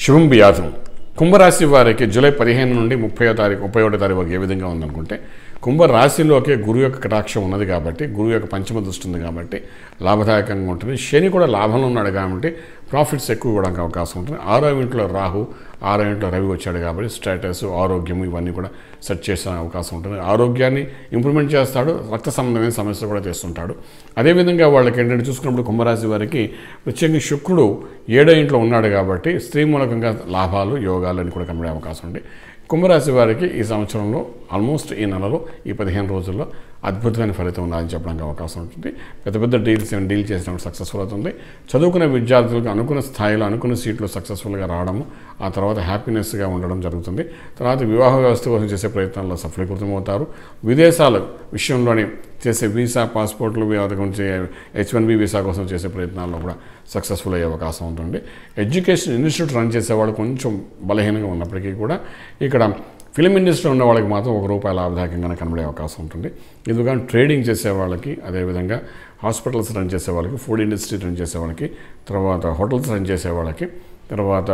శుభం బియాతం కుంభరాశి వారికి జూలై పదిహేను నుండి ముప్పై తారీఖు ముప్పై ఒకటో తారీఖు వరకు ఏ విధంగా ఉందనుకుంటే కుంభరాశిలోకే గురువు యొక్క కటాక్షం ఉన్నది కాబట్టి గురువు యొక్క పంచమ దృష్టి ఉంది కాబట్టి లాభదాయకంగా ఉంటుంది శని కూడా లాభంలో ఉన్నాడు కాబట్టి ప్రాఫిట్స్ ఎక్కువ ఇవ్వడానికి అవకాశం ఉంటుంది ఆరో ఇంట్లో రాహు ఆరో ఇంట్లో రవి వచ్చాడు కాబట్టి స్టేటస్ ఆరోగ్యం ఇవన్నీ కూడా సెట్ చేసే అవకాశం ఉంటుంది ఆరోగ్యాన్ని ఇంప్రూవ్మెంట్ చేస్తాడు రక్త సంబంధమైన సమస్యలు కూడా చేస్తుంటాడు అదేవిధంగా వాళ్ళకి ఏంటంటే చూసుకున్నప్పుడు కుంభరాశి వారికి ప్రత్యేకంగా శుక్రుడు ఏడో ఇంట్లో ఉన్నాడు కాబట్టి స్త్రీ మూలకంగా లాభాలు యోగాలు అని కూడా కనబడే అవకాశం ఉంది కుంభరాశి వారికి ఈ సంవత్సరంలో ఆల్మోస్ట్ ఈ నెలలో ఈ పదిహేను రోజుల్లో అద్భుతమైన ఫలితం ఉందని చెప్పడానికి అవకాశం ఉంటుంది పెద్ద పెద్ద డీల్స్ ఏమైనా డీల్ చేసినప్పుడు సక్సెస్ఫుల్ అవుతుంది చదువుకునే విద్యార్థులకు అనుకున్న స్థాయిలో అనుకున్న సీట్లు సక్సెస్ఫుల్గా రావడము ఆ తర్వాత హ్యాపీనెస్గా ఉండడం జరుగుతుంది తర్వాత వివాహ వ్యవస్థ కోసం చేసే ప్రయత్నాల్లో సఫలీకృతమవుతారు విదేశాల విషయంలోని చేసే వీసా పాస్పోర్ట్లు గురించి హెచ్ వన్ బి వీసా కోసం చేసే ప్రయత్నాల్లో కూడా సక్సెస్ఫుల్ అయ్యే అవకాశం ఉంటుంది ఎడ్యుకేషన్ ఇన్స్టిట్యూట్ రన్ చేసేవాళ్ళు కొంచెం బలహీనంగా ఉన్నప్పటికీ కూడా ఇక్కడ ఫిలిం ఇండస్ట్రీలో ఉన్న వాళ్ళకి మాత్రం ఒక రూపాయి లాభదాయకంగానే కనబడే అవకాశం ఉంటుంది ఎందుకంటే ట్రేడింగ్ చేసే వాళ్ళకి అదేవిధంగా హాస్పిటల్స్ రన్ చేసే వాళ్ళకి ఫుడ్ ఇండస్ట్రీ రన్ చేసే వాళ్ళకి తర్వాత హోటల్స్ రన్ చేసే వాళ్ళకి తర్వాత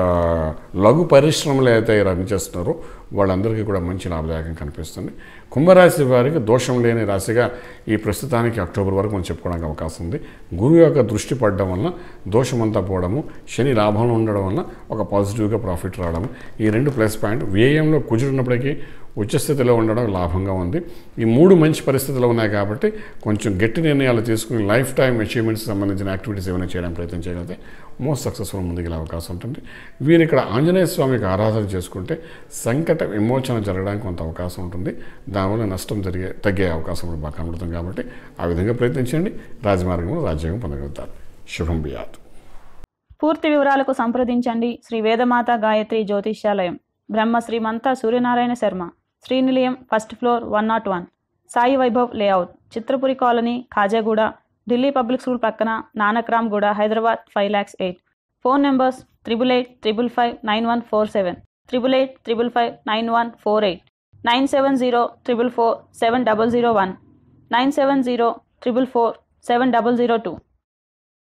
లఘు పరిశ్రమలు అయితే రన్ చేస్తున్నారో వాళ్ళందరికీ కూడా మంచి లాభదాయకం కనిపిస్తుంది కుంభరాశి వారికి దోషం లేని రాశిగా ఈ ప్రస్తుతానికి అక్టోబర్ వరకు మనం చెప్పుకోవడానికి అవకాశం ఉంది గురువు యొక్క దృష్టి పడడం వల్ల దోషమంతా పోవడము శని లాభంలో ఉండడం వల్ల ఒక పాజిటివ్గా ప్రాఫిట్ రావడము ఈ రెండు ప్లస్ పాయింట్ వ్యయంలో కుజుడున్నప్పటికీ ఉచ్చస్థితిలో ఉండడం లాభంగా ఉంది ఈ మూడు మంచి పరిస్థితులు ఉన్నాయి కాబట్టి కొంచెం గట్టి నిర్ణయాలు తీసుకుని లైఫ్ టైం అచీవ్మెంట్స్ సంబంధించిన యాక్టివిటీస్ ఏమైనా చేయడానికి ప్రయత్నం చేయగలిగితే మోస్ట్ సక్సెస్ఫుల్ ముందుకు అవకాశం ఉంటుంది వీరు ఇక్కడ ఆంజనేయ స్వామికి ఆరాధన చేసుకుంటే సంకట విమోచన జరగడానికి కొంత అవకాశం ఉంటుంది దానివల్ల నష్టం జరిగే తగ్గే అవకాశం కూడా బాగా కనబడుతుంది కాబట్టి ఆ విధంగా ప్రయత్నించండి రాజమార్గంలో రాజ్యాంగం పొందగలుగుతారు శుభం బియాత్ పూర్తి వివరాలకు సంప్రదించండి Shri Vedamata Gayatri Jyotishyalayam Brahma Srimantha Suryanarayana Sharma Srinilayam first floor one naught one Sai Vaibhav layout Chitrapuri colony Khajaguda Delhi public school పక్కన Nanakramguda Hyderabad five lakhs eight phone numbers triple eight triple five nine one four seven triple eight triple five nine one four eight nine seven zero triple four seven double zero one nine seven zero triple four seven double zero two